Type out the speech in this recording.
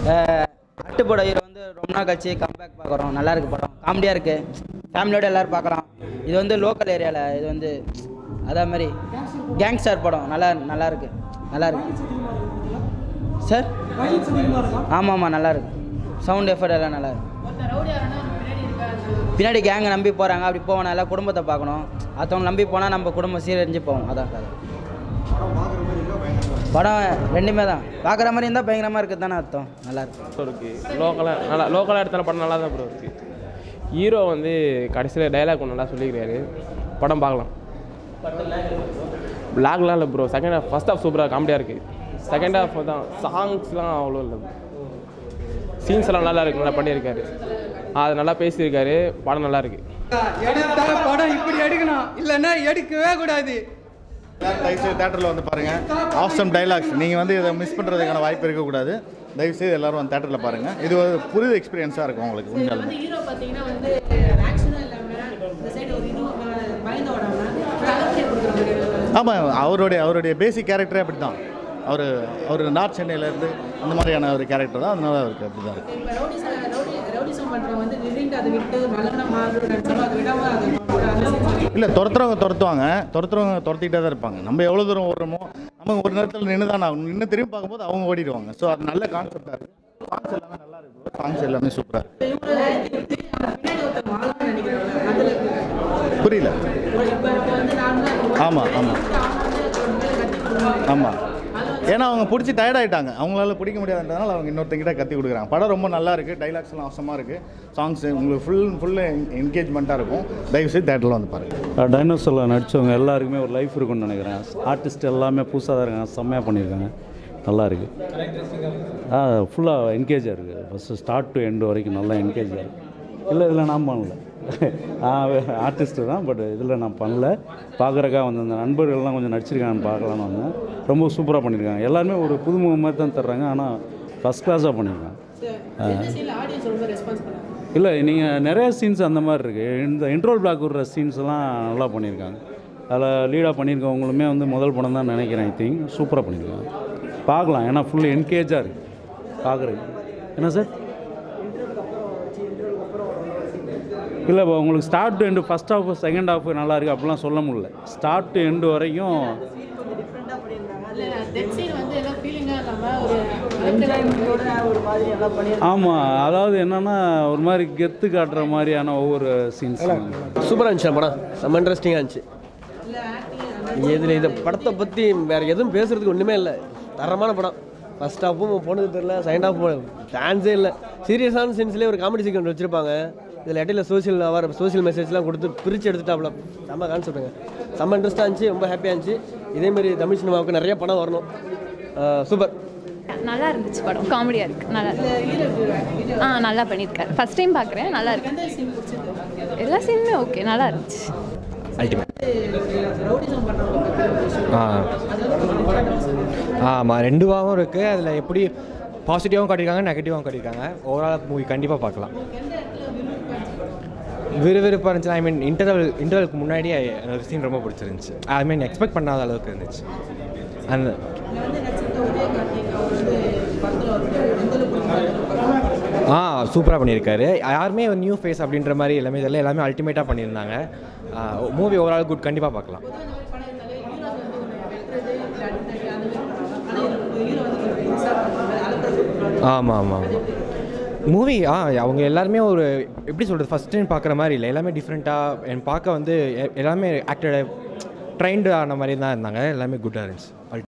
அட்டுப்பட hero வந்து ரொம்ப நாள் கழிச்சு கம்பேக் பார்க்குறோம் நல்லா இருக்கு படம் காமெடியாக இருக்கு ஃபேமிலியோட எல்லாரும் பார்க்கலாம் இது வந்து லோக்கல் ஏரியாவில் இது வந்து அதே மாதிரி கேங்ஸ்டர் படம் நல்லா நல்லா இருக்கு நல்லா இருக்கு சார் ஆமாம் ஆமாம் நல்லா இருக்கு சவுண்ட் எஃபர்ட் எல்லாம் நல்லா இருக்கு பின்னாடி கேங்கை நம்பி போகிறாங்க அப்படி போவோம் நல்லா குடும்பத்தை பார்க்கணும் அடுத்தவங்க நம்பி போனால் நம்ம குடும்பம் சீரழிஞ்சு போவோம் அதான் கதை படம் ரெண்டுமே தான் பார்க்குற மாதிரி இருந்தால் பயங்கரமாக இருக்குது தானே அர்த்தம் நல்லா இருக்கு இருக்குது லோக்கலாக நல்லா லோக்கலாக எடுத்தாலும் படம் நல்லா தான் ப்ரோ இருக்குது ஹீரோ வந்து கடைசியில் டைலாக் ஒன்று நல்லா சொல்லிக்கிறாரு படம் பார்க்கலாம் லாக்லாம் இல்லை bro second half first half சூப்பராக காமெடியாக இருக்குது செகண்ட் ஹாஃப் தான் சாங்ஸ்லாம் அவ்வளோ இல்லை சீன்ஸ் எல்லாம் நல்லா இருக்கு நல்லா பண்ணியிருக்காரு அது நல்லா பேசியிருக்காரு படம் நல்லா இருக்குது எடுத்தா படம் இப்படி எடுக்கணும் இல்லைன்னா எடுக்கவே கூடாது தயவுசெய்து தேட்டரில் வந்து பாருங்கள் ஆப்ஷன் டைலாக்ஸ் நீங்கள் வந்து இதை மிஸ் பண்ணுறதுக்கான வாய்ப்பு இருக்கக்கூடாது தயவுசெய்து எல்லாரும் வந்து தேட்டரில் பாருங்கள் இது ஒரு புது எக்ஸ்பீரியன்ஸாக இருக்கும் உங்களுக்கு உண்மையாலுமே ஹீரோ பார்த்தீங்கன்னா வந்து ஆக்ஷனும் இல்லாமல் இந்த சைடு ஒரு இது பயந்து ஓடாமல் அலர்ஜியை கொடுக்குற மாதிரி ஆமாம் அவருடைய அவருடைய பேசிக் கேரக்டரே அப்படி தான் அவர் அவர் நார்த் சென்னையிலேருந்து அந்த மாதிரியான ஒரு கேரக்டர் தான் அதனால அவருக்கு அப்படி தான் இருக்குது இப்போ ரவுடிஸ் ரவுடி ரவுடிசம் பண்ணுறவங்க வந்து திடீர்னு அதை விட்டு நல்லவனா மாறுறது நினச்சாலும் அதை விடாமல் அதை அந்த scene இல்லை துரத்துறவங்க துரத்துவாங்க துரத்துறவங்க துரத்திக்கிட்டே தான் இருப்பாங்க நம்ம எவ்வளோ தூரம் ஓடுறோமோ நம்ம ஒரு நேரத்தில் நின்று தான் ஆகணும் நின்று திரும்பி பார்க்கும்போது அவங்க ஓடிடுவாங்க ஸோ அது நல்ல கான்செப்டாக இருக்குது சாங்ஸ் எல்லாமே நல்லா இருக்குது சாங்ஸ் எல்லாமே சூப்பராக இருக்குது பின்னாடி ஒருத்தர் வாழணும்னு நினைக்கிறாங்க அதில் புரியல இப்போ வந்து நான் தான் ஆமாம் ஆமாம் ஆமாம் ஏன்னா அவங்க பிடிச்சி டயர்ட் ஆகிட்டாங்க அவங்களால பிடிக்க முடியாதுன்றதுனால அவங்க இன்னொருத்தங்கிட்ட கத்தி கொடுக்குறாங்க படம் ரொம்ப நல்லா இருக்குது டைலாக்ஸ்லாம் அவசரமாக இருக்குது சாங்ஸ் உங்களுக்கு ஃபுல் ஃபுல் என்கேஜ்மெண்ட்டாக இருக்கும் தயவுசெய்து தேட்டரில் வந்து பாருங்கள் டைனோசரில் நடித்தவங்க எல்லாருக்குமே ஒரு லைஃப் இருக்கும்னு நினைக்கிறேன் ஆர்டிஸ்ட் எல்லாமே புதுசாக தான் இருக்காங்க செம்மையாக பண்ணியிருக்காங்க நல்லா இருக்கு ஆ ஃபுல்லாக என்கேஜாக இருக்குது ஃபஸ்ட்டு ஸ்டார்ட் டு எண்டு வரைக்கும் நல்லா என்கேஜாக இருக்குது இல்லை இதில் நான் பண்ணல ஆர்டிஸ்ட்டு தான் பட் இதில் நான் பண்ணல பார்க்குறக்கா வந்து அந்த நண்பர்கள்லாம் கொஞ்சம் நடிச்சிருக்காங்கன்னு பார்க்கலான்னு வந்தேன் ரொம்ப சூப்பராக பண்ணியிருக்காங்க எல்லாருமே ஒரு புதுமுகம் மாதிரி தான் தர்றாங்க ஆனால் ஃபஸ்ட் கிளாஸாக பண்ணியிருக்காங்க எந்த சைடில் ஆடியன்ஸ் ரொம்ப ரெஸ்பான்ஸ் பண்ணாங்க இல்லை நீங்கள் நிறைய சீன்ஸ் அந்த மாதிரி இருக்குது இந்த இன்ட்ரோல் பிளாக் விடுற சீன்ஸ்லாம் நல்லா பண்ணியிருக்காங்க அதில் லீடாக பண்ணியிருக்கவங்களுமே வந்து முதல் படம் தான் நினைக்கிறேன் ஐ திங்க் சூப்பராக பண்ணியிருக்காங்க பார்க்கலாம் ஏன்னா ஃபுல் என்கேஜாக இருக்குது பார்க்குறதுக்கு என்ன சார் இல்லை இப்போ உங்களுக்கு start to end first half second half நல்லா இருக்குது அப்படிலாம் சொல்ல முடியல ஸ்டார்ட் டு எண்டு வரைக்கும் இல்லை டெட் சீன் வந்து ஏதோ ஃபீலிங்காக இல்லாமல் ஒரு ஒரு மாதிரி எல்லாம் பண்ணி ஆமாம் அதாவது என்னென்னா ஒரு மாதிரி கெத்து காட்டுற மாதிரியான ஒவ்வொரு சீன்ஸ் சூப்பராக இருந்துச்சு அந்த படம் செம்ம இன்ட்ரெஸ்டிங்காக இருந்துச்சு இதில் இந்த படத்தை பற்றி வேறு எதுவும் பேசுகிறதுக்கு ஒன்றுமே இல்லை தரமான படம் ஃபஸ்ட் ஹாஃபும் போனது தெரில செகண்ட் ஹாஃப் டான்ஸே இல்லை சீரியஸான சீன்ஸ்லேயே ஒரு காமெடி சீக்வன்ஸ் வச்சுருப்பாங்க இதில் இடையில சோஷியல் வர சோஷியல் மெசேஜ்லாம் கொடுத்து பிரித்து எடுத்துட்டாப்ல செம்ம கான்செப்ட்டுங்க செம்ம இன்ட்ரெஸ்ட்டாக இருந்துச்சு ரொம்ப ஹாப்பியாக இருந்துச்சு இதேமாரி தமிழ் சினிமாவுக்கு நிறைய படம் வரணும் சூப்பர் நல்லா இருந்துச்சு படம் காமெடியாக இருக்கு நல்லா இருக்கு ஆ நல்லா பண்ணியிருக்காரு ஃபர்ஸ்ட் டைம் பார்க்குறேன் நல்லா இருக்கு எல்லா சீனுமே ஓகே நல்லா இருந்துச்சு ஆ ஆமாம் ரெண்டுவாகவும் இருக்குது அதில் எப்படி பாசிட்டிவாகவும் காட்டியிருக்காங்க நெகட்டிவாகவும் காட்டியிருக்காங்க ஓவரால் மூவி கண்டிப்பாக பார்க்கலாம் விறுவிறுப்பாக இருந்துச்சு ஐ மீன் இன்டர்வல் இன்டர்வலுக்கு முன்னாடியே எனக்கு சீன் ரொம்ப பிடிச்சிருந்துச்சு ஐ மீன் எக்ஸ்பெக்ட் பண்ணாத அளவுக்கு இருந்துச்சு அந்த ஆ சூப்பராக பண்ணியிருக்காரு யாருமே ஒரு நியூ ஃபேஸ் அப்படின்ற மாதிரி எல்லாமே இதெல்லாம் எல்லாமே அல்டிமேட்டாக பண்ணியிருந்தாங்க மூவி ஓவரால் குட் கண்டிப்பாக பார்க்கலாம் ஆமாம் ஆமாம் ஆமாம் மூவி ஆ அவங்க எல்லாருமே ஒரு எப்படி சொல்கிறது ஃபஸ்ட் டைம் பார்க்குற மாதிரி இல்லை எல்லாமே டிஃப்ரெண்ட்டாக என் பார்க்க வந்து எ- எல்லாமே ஆக்டட் ட்ரைன்டு ஆன மாதிரி தான் இருந்தாங்க எல்லாமே குட்டாக இருந்துச்சு